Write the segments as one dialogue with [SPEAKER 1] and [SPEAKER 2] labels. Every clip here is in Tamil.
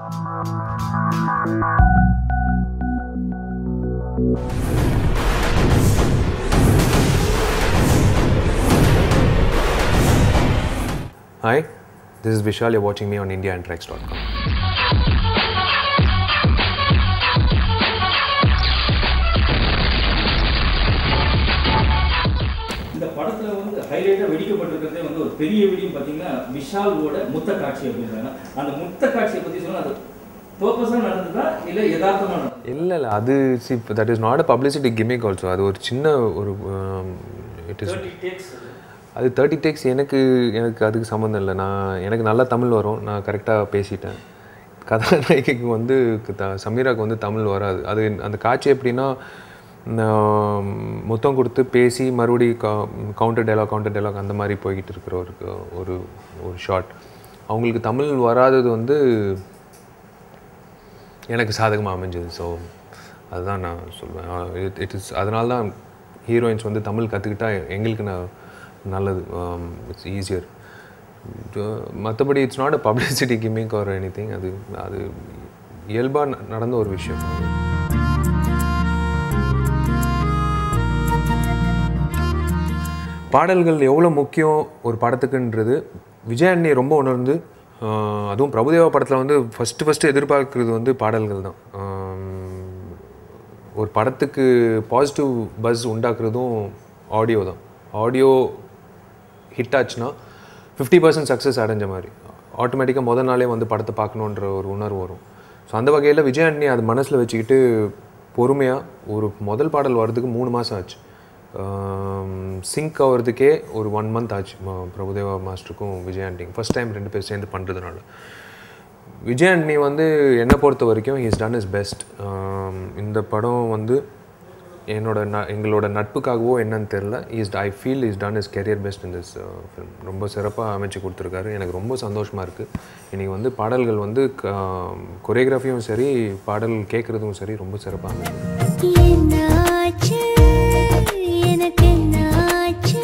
[SPEAKER 1] Hi, this is Vishal. You're watching me on IndiaAndTrex.com.
[SPEAKER 2] இந்த படத்துல வந்து ஹைலைட்டாக வெடிக்கப்பட்டிருக்கிறதே வந்து ஒரு பெரிய வெடியும் பார்த்தீங்கன்னா விஷாலோட முத்த காட்சி அப்படின்றாங்க அந்த முத்த காட்சியை பற்றி சொன்னா அது பர்பஸாக நடந்ததா இல்லை யதார்த்தமாக நடந்ததா
[SPEAKER 1] இல்லை இல்லை அது see that is not a publicity gimmick also அது ஒரு சின்ன ஒரு இட் இஸ்
[SPEAKER 2] தேர்ட்டி டேக்ஸ்
[SPEAKER 1] அது தேர்ட்டி டேக்ஸ் எனக்கு எனக்கு அதுக்கு சம்மந்தம் இல்லை நான் எனக்கு நல்லா தமிழ் வரும் நான் கரெக்டாக பேசிட்டேன் கதாநாயகிக்கு வந்து த- சமீராக்கு வந்து தமிழ் வராது அது அந்த காட்சி எப்படின்னா நான் முத்தம் கொடுத்து பேசி மறுபடி கவுண்டர் டைலாக் கவுண்டர் டைலாக் அந்த மாதிரி போய்கிட்டு இருக்கிற ஒரு ஒரு ஒரு ஷாட் அவங்களுக்கு தமிழ் வராதது வந்து எனக்கு சாதகமாக அமைஞ்சது ஸோ அதுதான் நான் சொல்லுவேன் இட் இட் இஸ் அதனால தான் ஹீரோயின்ஸ் வந்து தமிழ் கற்றுக்கிட்டா எங்களுக்கு நான் நல்லது இட்ஸ் ஈஸியர் மற்றபடி it's not a publicity gimmick or anything அது அது இயல்பாக நடந்த ஒரு விஷயம் பாடல்கள் எவ்வளோ முக்கியம் ஒரு படத்துக்குன்றது விஜய் அண்ணி ரொம்ப உணர்ந்து ஆஹ், அதுவும் பிரபுதேவா படத்தில் வந்து ஃபஸ்ட்டு ஃபஸ்ட்டு எதிர்பார்க்குறது வந்து பாடல்கள் தான் ஆம், ஒரு படத்துக்கு பாசிட்டிவ் பஸ் உண்டாக்குறதும் ஆடியோ தான் ஆடியோ ஹிட் ஆச்சுன்னா ஃபிஃப்டி பர்சன்ட் சக்ஸஸ் அடைஞ்ச மாதிரி ஆட்டோமேட்டிக்காக முத நாளே வந்து படத்தை பார்க்கணுன்ற ஒரு உணர்வு வரும் ஸோ அந்த வகையில் விஜய் அண்ணி அது மனசில் வச்சுக்கிட்டு பொறுமையாக ஒரு முதல் பாடல் வர்றதுக்கு மூணு மாதம் ஆச்சு சிங்க் ஆகிறதுக்கே ஒரு ஒன் மந்த் ஆச்சு ம- பிரபுதேவா மாஸ்டருக்கும் விஜய் ஆண்டிக்கும் ஃபஸ்ட் டைம் ரெண்டு பேர் சேர்ந்து பண்ணுறதுனால விஜய் அண்ணி வந்து என்னை பொறுத்த வரைக்கும் இஸ் டன் இஸ் பெஸ்ட் இந்த படம் வந்து என்னோட ந எங்களோட நட்புக்காகவோ என்னன்னு தெரில is I feel is done is career best in this film ரொம்ப சிறப்பாக அமைச்சு கொடுத்துருக்காரு எனக்கு ரொம்ப சந்தோஷமாக இருக்குது இன்றைக்கி வந்து பாடல்கள் வந்து கொரியோகிராஃபியும் சரி பாடல் கேட்குறதும் சரி ரொம்ப சிறப்பாக அமைச்சு
[SPEAKER 3] என்னாச்சு எனக்கு என்னாச்சு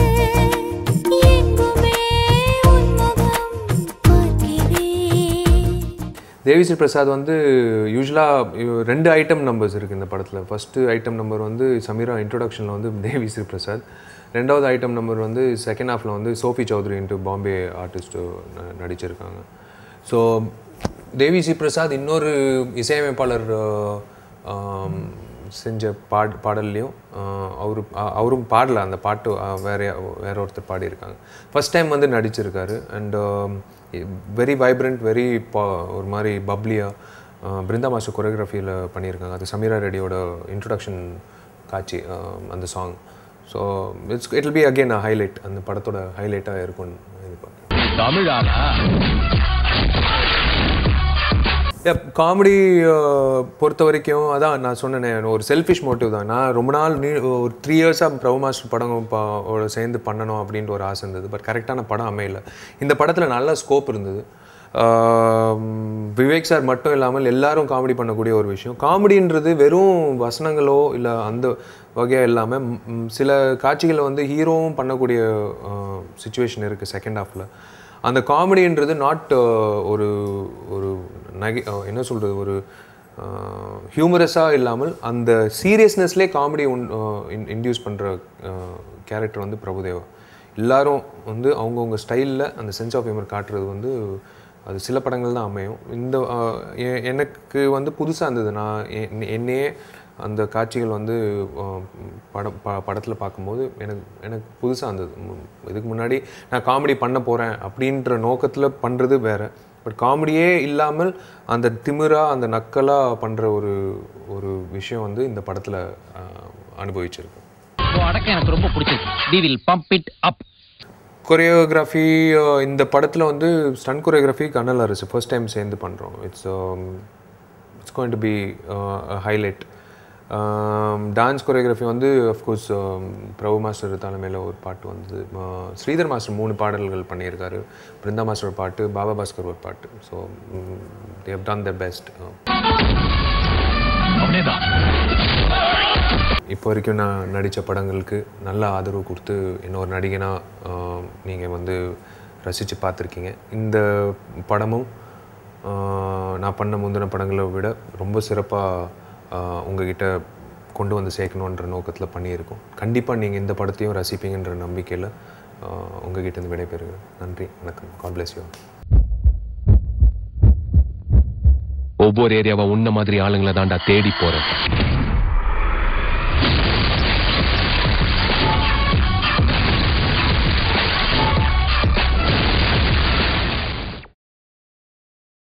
[SPEAKER 3] எங்குமே உன் முகம் பார்க்கிறேன்
[SPEAKER 1] தேவிஸ்ரீ பிரசாத் வந்து யூஸ்வலாக ரெண்டு ஐட்டம் நம்பர்ஸ் இருக்குது இந்த படத்தில் ஃபஸ்ட்டு ஐட்டம் நம்பர் வந்து சமீரா இன்ட்ரோடக்ஷனில் வந்து தேவிஸ்ரீ பிரசாத் ரெண்டாவது ஐட்டம் நம்பர் வந்து செகண்ட் ஹாஃபில் வந்து சோஃபி சௌத்ரின்ட்டு பாம்பே ஆர்டிஸ்ட்டு நடிச்சிருக்காங்க ஸோ தேவிஸ்ரீ பிரசாத் இன்னொரு இசையமைப்பாளர் ஆம், செஞ்ச பாட் பாடல்லையும் அவரு அ- அவரும் பாடல அந்த பாட்டு அ, வேற வேற ஒருத்தர் பாடியிருக்காங்க ஃபர்ஸ்ட் டைம் வந்து நடிச்சிருக்காரு அண்ட் வெரி வைப்ரண்ட் வெரி ஒரு மாதிரி பப்ளியாக பிருந்தா மாஸ்டர் கொரியோகிராஃபியில் பண்ணியிருக்காங்க அது சமீரா ரெட்டியோட இன்ட்ரொடக்ஷன் காட்சி அஹ், அந்த song so it's it will be again highlight அந்த படத்தோட ஹைலைட்டாக இருக்கும்னு எதிர்பார்க்குறேன்
[SPEAKER 4] தமிழானா
[SPEAKER 1] காமெடி பொறுத்த வரைக்கும் அதான் நான் சொன்னேனே ஒரு செல்ஃபிஷ் மோட்டிவ் தான் நான் ரொம்ப நாள் நீ ஒரு த்ரீ இயர்ஸாக பிரபு மாஸ்டர் படம் பா- ஓட சேர்ந்து பண்ணணும் அப்படின்ற ஒரு ஆசை இருந்தது பட் கரெக்டான படம் அமையல இந்த படத்தில் நல்ல ஸ்கோப் இருந்தது ஆம், விவேக் சார் மட்டும் இல்லாமல் எல்லாரும் காமெடி பண்ணக்கூடிய ஒரு விஷயம் காமெடின்றது வெறும் வசனங்களோ இல்லை அந்த வகையாக இல்லாமல் சில காட்சிகளை வந்து ஹீரோவும் பண்ணக்கூடிய சுச்சுவேஷன் இருக்குது செகண்ட் ஹாஃபில் அந்த காமெடின்றது நாட் ஒரு ஒரு நகை அஹ் என்ன சொல்கிறது ஒரு ஹியூமரஸாக இல்லாமல் அந்த சீரியஸ்னஸ்லேயே காமெடி இன்டியூஸ் பண்ணுற கேரக்டர் வந்து பிரபுதேவா எல்லாரும் வந்து அவங்கவுங்க ஸ்டைலில் அந்த சென்ஸ் ஆஃப் ஹியூமர் காட்டுறது வந்து அது சில படங்கள் தான் அமையும் இந்த அஹ், எ- எனக்கு வந்து புதுசாக இருந்தது நான் என்- என்னையே அந்த காட்சிகள் வந்து அஹ், படம் ப படத்தில் பார்க்கும்போது எனக்கு எனக்கு புதுசாக இருந்தது ம், இதுக்கு முன்னாடி நான் காமெடி பண்ண போகிறேன் அப்படின்ற நோக்கத்தில் பண்ணுறது வேறு பட் காமெடியே இல்லாமல் அந்த திமிரா அந்த நக்கலாக பண்ணுற ஒரு ஒரு விஷயம் வந்து இந்த படத்தில் அனுபவிச்சிருக்கேன்
[SPEAKER 4] அடக்கம் எனக்கு ரொம்ப பிடிச்சிருக்கு we will pump it up
[SPEAKER 1] choreography இந்த படத்தில் வந்து ஸ்டன் கொரியோகிராஃபி கண்ணல் அரசு ஃபர்ஸ்ட் டைம் சேர்ந்து பண்ணுறோம் it's it's going to be highlight dance choreography வந்து அஃப்கோர்ஸ் பிரபு மாஸ்டர் தலைமையில் ஒரு பாட்டு வந்தது Uh, ஸ்ரீதர் மாஸ்டர் மூணு பாடல்கள் பண்ணியிருக்காரு பிருந்தா மாஸ்டர் ஒரு பாட்டு பாபா பாஸ்கர் ஒரு பாட்டு so Dev done the best
[SPEAKER 4] அப்படியேதான்
[SPEAKER 1] இப்போ வரைக்கும் நான் நடித்த படங்களுக்கு நல்ல ஆதரவு கொடுத்து என்ன ஒரு நடிகனாக நீங்கள் வந்து ரசித்து பார்த்துருக்கீங்க இந்த படமும் ஆஹ், நான் பண்ண முந்தின படங்களை விட ரொம்ப சிறப்பாக உங்ககிட்ட கொண்டு வந்து சேர்க்கணுன்ற நோக்கத்தில் பண்ணியிருக்கோம் கண்டிப்பாக நீங்கள் இந்த படத்தையும் ரசிப்பீங்கன்ற நம்பிக்கையில் உங்ககிட்ட இருந்து விடைபெறுகிறேன் நன்றி வணக்கம் காட் பிளஸ் யூ
[SPEAKER 5] ஒவ்வொரு ஏரியாவை உன்ன மாதிரி ஆளுங்களை தாண்டா தேடி போறேன்